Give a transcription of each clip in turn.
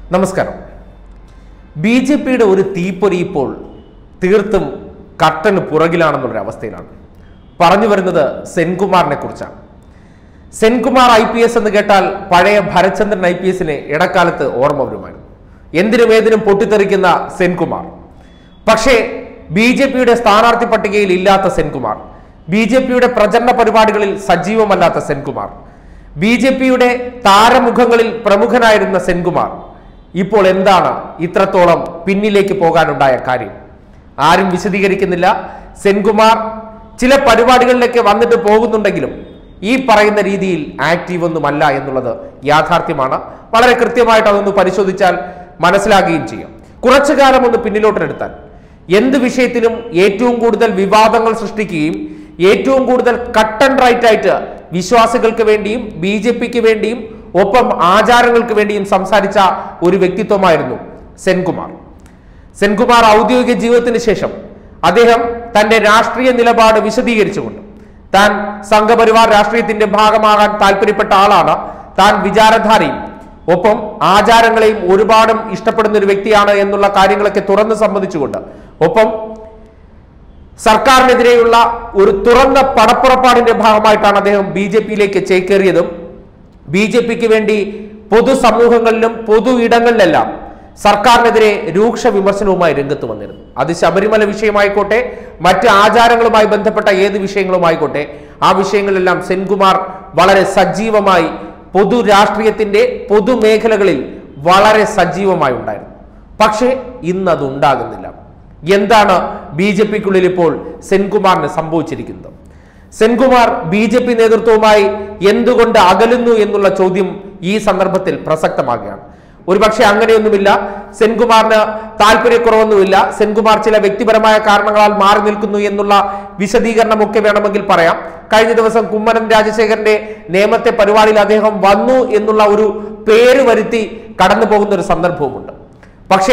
നമസ്കാരം B J പിയുടെ ഒരു തീപ്പൊരി ഇപ്പോൾ തീർത്തും കട്ടന് പുറകിലാണെന്നുള്ളൊരു അവസ്ഥയിലാണ് പറഞ്ഞു വരുന്നത് സെൻകുമാറിനെ കുറിച്ചാണ് സെൻകുമാർ ഐ പി എസ് എന്ന് കേട്ടാൽ പഴയ ഭരചന്ദ്രൻ ഐ പി എസിനെ ഇടക്കാലത്ത് ഓർമ്മ വരുമായിരുന്നു എന്തിനും ഏതിനും പൊട്ടിത്തെറിക്കുന്ന സെൻകുമാർ പക്ഷേ ബി ജെ പിയുടെ സ്ഥാനാർത്ഥി പട്ടികയിൽ ഇല്ലാത്ത സെൻകുമാർ ബി ജെ പിയുടെ പ്രചരണ പരിപാടികളിൽ സജീവമല്ലാത്ത സെൻകുമാർ ബി ജെ പിയുടെ താരമുഖങ്ങളിൽ പ്രമുഖനായിരുന്ന സെൻകുമാർ ഇപ്പോൾ എന്താണ് ഇത്രത്തോളം പിന്നിലേക്ക് പോകാനുണ്ടായ കാര്യം ആരും വിശദീകരിക്കുന്നില്ല സെൻകുമാർ ചില പരിപാടികളിലേക്ക് വന്നിട്ട് പോകുന്നുണ്ടെങ്കിലും ഈ പറയുന്ന രീതിയിൽ ആക്റ്റീവ് ഒന്നുമല്ല എന്നുള്ളത് യാഥാർത്ഥ്യമാണ് വളരെ കൃത്യമായിട്ട് അതൊന്ന് പരിശോധിച്ചാൽ മനസ്സിലാകുകയും ചെയ്യും കുറച്ചു കാലം ഒന്ന് പിന്നിലോട്ടെടുത്താൽ എന്ത് വിഷയത്തിലും ഏറ്റവും കൂടുതൽ വിവാദങ്ങൾ സൃഷ്ടിക്കുകയും ഏറ്റവും കൂടുതൽ കട്ട് ആൻഡ് റൈറ്റ് ആയിട്ട് വിശ്വാസികൾക്ക് വേണ്ടിയും ബി ജെ പിക്ക് വേണ്ടിയും ഒപ്പം ആചാരങ്ങൾക്ക് വേണ്ടിയും സംസാരിച്ച ഒരു വ്യക്തിത്വമായിരുന്നു സെൻകുമാർ സെൻകുമാർ ഔദ്യോഗിക ജീവിതത്തിന് ശേഷം അദ്ദേഹം തന്റെ രാഷ്ട്രീയ നിലപാട് വിശദീകരിച്ചുകൊണ്ട് താൻ സംഘപരിവാർ രാഷ്ട്രീയത്തിന്റെ ഭാഗമാകാൻ താല്പര്യപ്പെട്ട ആളാണ് താൻ വിചാരധാരയും ഒപ്പം ആചാരങ്ങളെയും ഒരുപാടും ഇഷ്ടപ്പെടുന്ന ഒരു വ്യക്തിയാണ് എന്നുള്ള കാര്യങ്ങളൊക്കെ തുറന്ന് സമ്മതിച്ചുകൊണ്ട് ഒപ്പം സർക്കാരിനെതിരെയുള്ള ഒരു തുറന്ന പടപ്പുറപ്പാടിന്റെ ഭാഗമായിട്ടാണ് അദ്ദേഹം ബി ജെ പിയിലേക്ക് ചേക്കേറിയതും ബി ജെ പിക്ക് വേണ്ടി പൊതുസമൂഹങ്ങളിലും പൊതു ഇടങ്ങളിലെല്ലാം സർക്കാരിനെതിരെ രൂക്ഷ വിമർശനവുമായി രംഗത്ത് വന്നിരുന്നു അത് ശബരിമല വിഷയമായിക്കോട്ടെ മറ്റ് ആചാരങ്ങളുമായി ബന്ധപ്പെട്ട ഏത് വിഷയങ്ങളുമായിക്കോട്ടെ ആ വിഷയങ്ങളിലെല്ലാം സെൻകുമാർ വളരെ സജീവമായി പൊതു രാഷ്ട്രീയത്തിന്റെ പൊതുമേഖലകളിൽ വളരെ സജീവമായി ഉണ്ടായിരുന്നു പക്ഷേ ഇന്ന് അത് ഉണ്ടാകുന്നില്ല എന്താണ് ബി ജെ പിക്കുള്ളിൽ ഇപ്പോൾ സെൻകുമാറിന് സംഭവിച്ചിരിക്കുന്നത് സെൻകുമാർ ബി ജെ പി നേതൃത്വവുമായി എന്തുകൊണ്ട് അകലുന്നു എന്നുള്ള ചോദ്യം ഈ സന്ദർഭത്തിൽ പ്രസക്തമാകുകയാണ് ഒരുപക്ഷെ അങ്ങനെയൊന്നുമില്ല സെൻകുമാറിന് താല്പര്യക്കുറവൊന്നുമില്ല സെൻകുമാർ ചില വ്യക്തിപരമായ കാരണങ്ങളാൽ മാറി നിൽക്കുന്നു എന്നുള്ള വിശദീകരണമൊക്കെ വേണമെങ്കിൽ പറയാം കഴിഞ്ഞ ദിവസം കുമ്മനം രാജശേഖരന്റെ നിയമത്തെ പരിപാടിയിൽ അദ്ദേഹം വന്നു എന്നുള്ള ഒരു പേര് വരുത്തി കടന്നു പോകുന്ന ഒരു സന്ദർഭവുമുണ്ട് പക്ഷേ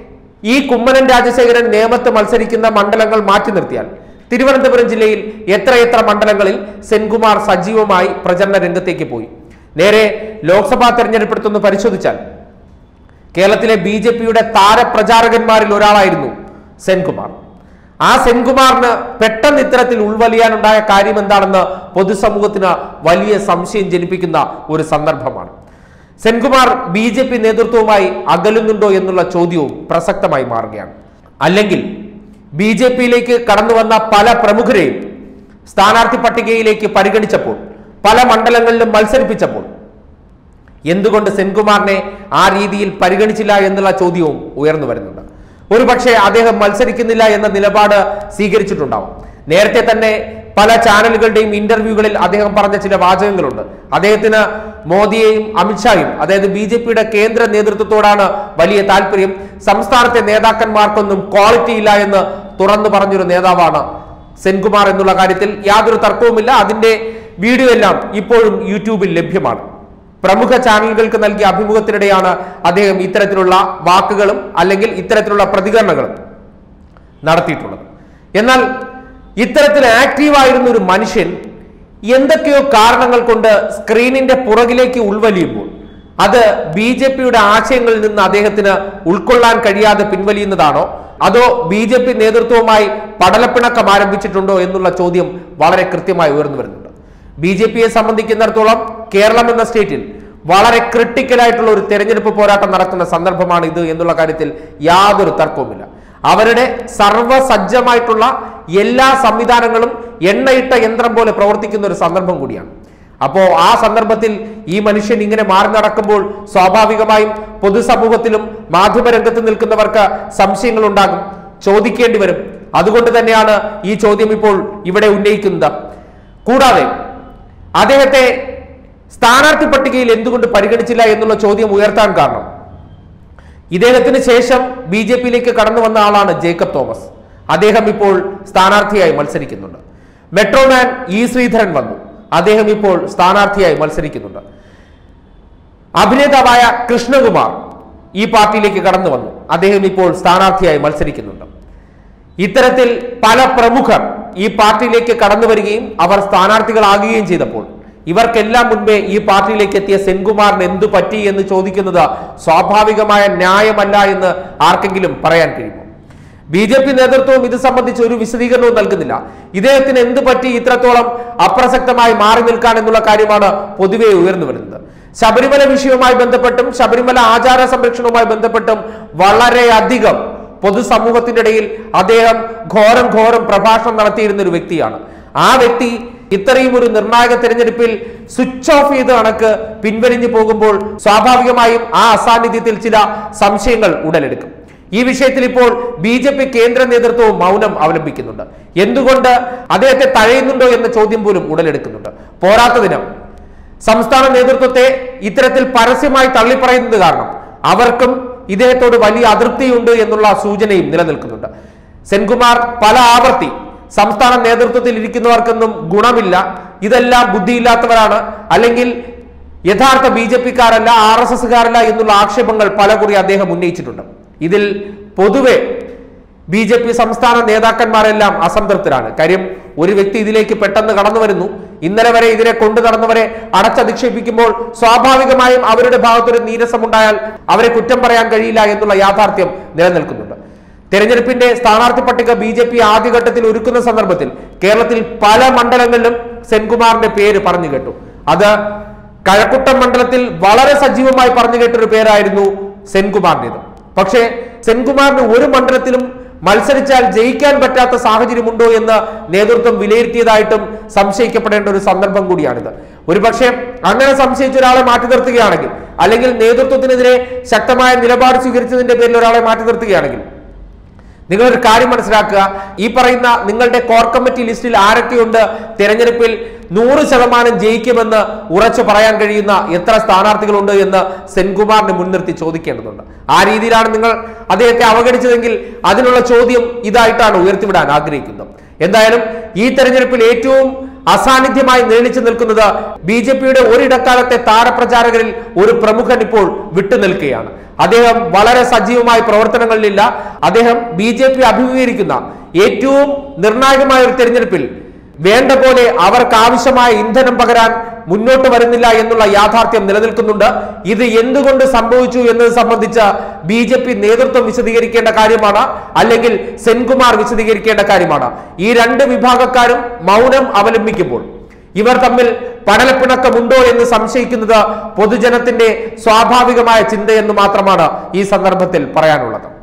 ഈ കുമ്മനം രാജശേഖരൻ നേമത്ത് മത്സരിക്കുന്ന മണ്ഡലങ്ങൾ മാറ്റി നിർത്തിയാൽ തിരുവനന്തപുരം ജില്ലയിൽ എത്രയെത്ര മണ്ഡലങ്ങളിൽ സെൻകുമാർ സജീവമായി പ്രചരണ രംഗത്തേക്ക് പോയി നേരെ ലോക്സഭാ തെരഞ്ഞെടുപ്പെടുത്തൊന്ന് പരിശോധിച്ചാൽ കേരളത്തിലെ ബി ജെ പിയുടെ താരപ്രചാരകന്മാരിൽ ഒരാളായിരുന്നു സെൻകുമാർ ആ സെൻകുമാറിന് പെട്ടെന്ന് ഇത്തരത്തിൽ ഉൾവലിയാനുണ്ടായ കാര്യം എന്താണെന്ന് പൊതുസമൂഹത്തിന് വലിയ സംശയം ജനിപ്പിക്കുന്ന ഒരു സന്ദർഭമാണ് സെൻകുമാർ ബി ജെ പി നേതൃത്വവുമായി അകലുന്നുണ്ടോ എന്നുള്ള ചോദ്യവും പ്രസക്തമായി മാറുകയാണ് അല്ലെങ്കിൽ ബി ജെ പിയിലേക്ക് കടന്നു വന്ന പല പ്രമുഖരെയും സ്ഥാനാർത്ഥി പട്ടികയിലേക്ക് പരിഗണിച്ചപ്പോൾ പല മണ്ഡലങ്ങളിലും മത്സരിപ്പിച്ചപ്പോൾ എന്തുകൊണ്ട് സെൻകുമാറിനെ ആ രീതിയിൽ പരിഗണിച്ചില്ല എന്നുള്ള ചോദ്യവും ഉയർന്നു വരുന്നുണ്ട് ഒരുപക്ഷെ അദ്ദേഹം മത്സരിക്കുന്നില്ല എന്ന നിലപാട് സ്വീകരിച്ചിട്ടുണ്ടാവും നേരത്തെ തന്നെ പല ചാനലുകളുടെയും ഇന്റർവ്യൂകളിൽ അദ്ദേഹം പറഞ്ഞ ചില വാചകങ്ങളുണ്ട് അദ്ദേഹത്തിന് മോദിയെയും അമിത്ഷായും അതായത് ബി ജെ പിയുടെ കേന്ദ്ര നേതൃത്വത്തോടാണ് വലിയ താല്പര്യം സംസ്ഥാനത്തെ നേതാക്കന്മാർക്കൊന്നും ക്വാളിറ്റി ഇല്ല എന്ന് തുറന്നു പറഞ്ഞൊരു നേതാവാണ് സെൻകുമാർ എന്നുള്ള കാര്യത്തിൽ യാതൊരു തർക്കവുമില്ല അതിന്റെ വീഡിയോ എല്ലാം ഇപ്പോഴും യൂട്യൂബിൽ ലഭ്യമാണ് പ്രമുഖ ചാനലുകൾക്ക് നൽകിയ അഭിമുഖത്തിനിടെയാണ് അദ്ദേഹം ഇത്തരത്തിലുള്ള വാക്കുകളും അല്ലെങ്കിൽ ഇത്തരത്തിലുള്ള പ്രതികരണങ്ങളും നടത്തിയിട്ടുള്ളത് എന്നാൽ ഇത്തരത്തിൽ ആക്റ്റീവായിരുന്ന ഒരു മനുഷ്യൻ എന്തൊക്കെയോ കാരണങ്ങൾ കൊണ്ട് സ്ക്രീനിന്റെ പുറകിലേക്ക് ഉൾവലിയുമ്പോൾ അത് ബി ജെ പിയുടെ ആശയങ്ങളിൽ നിന്ന് അദ്ദേഹത്തിന് ഉൾക്കൊള്ളാൻ കഴിയാതെ പിൻവലിയുന്നതാണോ അതോ ബി ജെ പി നേതൃത്വവുമായി പടലപ്പിണക്കം ആരംഭിച്ചിട്ടുണ്ടോ എന്നുള്ള ചോദ്യം വളരെ കൃത്യമായി ഉയർന്നു വരുന്നുണ്ട് ബി ജെ പിയെ സംബന്ധിക്കുന്നിടത്തോളം കേരളം എന്ന സ്റ്റേറ്റിൽ വളരെ ക്രിട്ടിക്കലായിട്ടുള്ള ഒരു തെരഞ്ഞെടുപ്പ് പോരാട്ടം നടക്കുന്ന സന്ദർഭമാണ് ഇത് എന്നുള്ള കാര്യത്തിൽ യാതൊരു തർക്കവുമില്ല അവരുടെ സർവസജ്ജമായിട്ടുള്ള എല്ലാ സംവിധാനങ്ങളും എണ്ണയിട്ട യന്ത്രം പോലെ പ്രവർത്തിക്കുന്ന ഒരു സന്ദർഭം കൂടിയാണ് അപ്പോ ആ സന്ദർഭത്തിൽ ഈ മനുഷ്യൻ ഇങ്ങനെ മാറി നടക്കുമ്പോൾ സ്വാഭാവികമായും പൊതുസമൂഹത്തിലും മാധ്യമരംഗത്ത് നിൽക്കുന്നവർക്ക് സംശയങ്ങൾ ഉണ്ടാകും ചോദിക്കേണ്ടി വരും അതുകൊണ്ട് തന്നെയാണ് ഈ ചോദ്യം ഇപ്പോൾ ഇവിടെ ഉന്നയിക്കുന്നത് കൂടാതെ അദ്ദേഹത്തെ സ്ഥാനാർത്ഥി പട്ടികയിൽ എന്തുകൊണ്ട് പരിഗണിച്ചില്ല എന്നുള്ള ചോദ്യം ഉയർത്താൻ കാരണം ഇദ്ദേഹത്തിന് ശേഷം ബി ജെ പിയിലേക്ക് കടന്നു വന്ന ആളാണ് ജേക്കബ് തോമസ് അദ്ദേഹം ഇപ്പോൾ സ്ഥാനാർത്ഥിയായി മത്സരിക്കുന്നുണ്ട് മെട്രോമാൻ ഇ ശ്രീധരൻ വന്നു അദ്ദേഹം ഇപ്പോൾ സ്ഥാനാർത്ഥിയായി മത്സരിക്കുന്നുണ്ട് അഭിനേതാവായ കൃഷ്ണകുമാർ ഈ പാർട്ടിയിലേക്ക് കടന്നു വന്നു അദ്ദേഹം ഇപ്പോൾ സ്ഥാനാർത്ഥിയായി മത്സരിക്കുന്നുണ്ട് ഇത്തരത്തിൽ പല പ്രമുഖർ ഈ പാർട്ടിയിലേക്ക് കടന്നു വരികയും അവർ സ്ഥാനാർത്ഥികളാകുകയും ചെയ്തപ്പോൾ ഇവർക്കെല്ലാം മുൻപേ ഈ പാർട്ടിയിലേക്ക് എത്തിയ സെൻകുമാറിന് എന്തു പറ്റി എന്ന് ചോദിക്കുന്നത് സ്വാഭാവികമായ ന്യായമല്ല എന്ന് ആർക്കെങ്കിലും പറയാൻ കഴിയുമോ ബി ജെ പി നേതൃത്വവും ഇത് സംബന്ധിച്ച് ഒരു വിശദീകരണവും നൽകുന്നില്ല ഇദ്ദേഹത്തിന് എന്ത് പറ്റി ഇത്രത്തോളം അപ്രസക്തമായി മാറി നിൽക്കാൻ എന്നുള്ള കാര്യമാണ് പൊതുവെ ഉയർന്നു വരുന്നത് ശബരിമല വിഷയവുമായി ബന്ധപ്പെട്ടും ശബരിമല ആചാര സംരക്ഷണവുമായി ബന്ധപ്പെട്ടും വളരെയധികം പൊതുസമൂഹത്തിന്റെ ഇടയിൽ അദ്ദേഹം ഘോരം ഘോരം പ്രഭാഷണം നടത്തിയിരുന്ന ഒരു വ്യക്തിയാണ് ആ വ്യക്തി ഇത്രയും ഒരു നിർണായക തെരഞ്ഞെടുപ്പിൽ സ്വിച്ച് ഓഫ് ചെയ്ത കണക്ക് പിൻവലിഞ്ഞു പോകുമ്പോൾ സ്വാഭാവികമായും ആ അസാന്നിധ്യത്തിൽ ചില സംശയങ്ങൾ ഉടലെടുക്കും ഈ വിഷയത്തിൽ ഇപ്പോൾ ബി ജെ പി കേന്ദ്ര നേതൃത്വവും മൗനം അവലംബിക്കുന്നുണ്ട് എന്തുകൊണ്ട് അദ്ദേഹത്തെ തഴയുന്നുണ്ടോ എന്ന ചോദ്യം പോലും ഉടലെടുക്കുന്നുണ്ട് പോരാത്തതിനും സംസ്ഥാന നേതൃത്വത്തെ ഇത്തരത്തിൽ പരസ്യമായി തള്ളിപ്പറയുന്നത് കാരണം അവർക്കും ഇദ്ദേഹത്തോട് വലിയ അതൃപ്തിയുണ്ട് എന്നുള്ള സൂചനയും നിലനിൽക്കുന്നുണ്ട് സെൻകുമാർ പല ആവർത്തി സംസ്ഥാന നേതൃത്വത്തിൽ ഇരിക്കുന്നവർക്കൊന്നും ഗുണമില്ല ഇതെല്ലാം ബുദ്ധിയില്ലാത്തവരാണ് അല്ലെങ്കിൽ യഥാർത്ഥ ബി ജെ പിക്കാരല്ല ആർ എസ് എസ്കാരല്ല എന്നുള്ള ആക്ഷേപങ്ങൾ പലകുറി അദ്ദേഹം ഉന്നയിച്ചിട്ടുണ്ട് ഇതിൽ പൊതുവെ ബി ജെ പി സംസ്ഥാന നേതാക്കന്മാരെല്ലാം അസംതൃപ്തരാണ് കാര്യം ഒരു വ്യക്തി ഇതിലേക്ക് പെട്ടെന്ന് കടന്നു വരുന്നു ഇന്നലെ വരെ ഇതിനെ കൊണ്ടു നടന്നവരെ അടച്ചധിക്ഷേപിക്കുമ്പോൾ സ്വാഭാവികമായും അവരുടെ ഭാഗത്തൊരു നീരസമുണ്ടായാൽ അവരെ കുറ്റം പറയാൻ കഴിയില്ല എന്നുള്ള യാഥാർത്ഥ്യം നിലനിൽക്കുന്നുണ്ട് തെരഞ്ഞെടുപ്പിന്റെ സ്ഥാനാർത്ഥി പട്ടിക ബി ജെ പി ആദ്യഘട്ടത്തിൽ ഒരുക്കുന്ന സന്ദർഭത്തിൽ കേരളത്തിൽ പല മണ്ഡലങ്ങളിലും സെൻകുമാറിന്റെ പേര് പറഞ്ഞു കേട്ടു അത് കഴക്കൂട്ടം മണ്ഡലത്തിൽ വളരെ സജീവമായി പറഞ്ഞു കേട്ടൊരു പേരായിരുന്നു സെൻകുമാറിന്റേത് പക്ഷേ സെൻകുമാറിന് ഒരു മണ്ഡലത്തിലും മത്സരിച്ചാൽ ജയിക്കാൻ പറ്റാത്ത സാഹചര്യമുണ്ടോ എന്ന് നേതൃത്വം വിലയിരുത്തിയതായിട്ടും സംശയിക്കപ്പെടേണ്ട ഒരു സന്ദർഭം കൂടിയാണിത് ഒരുപക്ഷെ അങ്ങനെ സംശയിച്ച ഒരാളെ മാറ്റി നിർത്തുകയാണെങ്കിൽ അല്ലെങ്കിൽ നേതൃത്വത്തിനെതിരെ ശക്തമായ നിലപാട് സ്വീകരിച്ചതിന്റെ പേരിൽ ഒരാളെ മാറ്റി നിർത്തുകയാണെങ്കിൽ നിങ്ങളൊരു കാര്യം മനസ്സിലാക്കുക ഈ പറയുന്ന നിങ്ങളുടെ കോർ കമ്മിറ്റി ലിസ്റ്റിൽ ആരൊക്കെയുണ്ട് തിരഞ്ഞെടുപ്പിൽ നൂറ് ശതമാനം ജയിക്കുമെന്ന് ഉറച്ചു പറയാൻ കഴിയുന്ന എത്ര സ്ഥാനാർത്ഥികളുണ്ട് എന്ന് സെൻകുമാറിനെ മുൻനിർത്തി ചോദിക്കേണ്ടതുണ്ട് ആ രീതിയിലാണ് നിങ്ങൾ അദ്ദേഹത്തെ അവഗണിച്ചതെങ്കിൽ അതിനുള്ള ചോദ്യം ഇതായിട്ടാണ് ഉയർത്തിവിടാൻ ആഗ്രഹിക്കുന്നത് എന്തായാലും ഈ തെരഞ്ഞെടുപ്പിൽ ഏറ്റവും അസാന്നിധ്യമായി നീണിച്ചു നിൽക്കുന്നത് ബി ജെ പിയുടെ ഒരിടക്കാലത്തെ താരപ്രചാരകരിൽ ഒരു പ്രമുഖൻ ഇപ്പോൾ വിട്ടുനിൽക്കുകയാണ് അദ്ദേഹം വളരെ സജീവമായ പ്രവർത്തനങ്ങളിലില്ല അദ്ദേഹം ബി ജെ പി അഭിമുഖീകരിക്കുന്ന ഏറ്റവും നിർണായകമായ ഒരു തെരഞ്ഞെടുപ്പിൽ വേണ്ട പോലെ അവർക്ക് ആവശ്യമായ ഇന്ധനം പകരാൻ മുന്നോട്ട് വരുന്നില്ല എന്നുള്ള യാഥാർത്ഥ്യം നിലനിൽക്കുന്നുണ്ട് ഇത് എന്തുകൊണ്ട് സംഭവിച്ചു എന്നത് സംബന്ധിച്ച് ബി ജെ പി നേതൃത്വം വിശദീകരിക്കേണ്ട കാര്യമാണ് അല്ലെങ്കിൽ സെൻകുമാർ വിശദീകരിക്കേണ്ട കാര്യമാണ് ഈ രണ്ട് വിഭാഗക്കാരും മൗനം അവലംബിക്കുമ്പോൾ ഇവർ തമ്മിൽ പടലപ്പിണക്കമുണ്ടോ എന്ന് സംശയിക്കുന്നത് പൊതുജനത്തിന്റെ സ്വാഭാവികമായ ചിന്തയെന്ന് മാത്രമാണ് ഈ സന്ദർഭത്തിൽ പറയാനുള്ളത്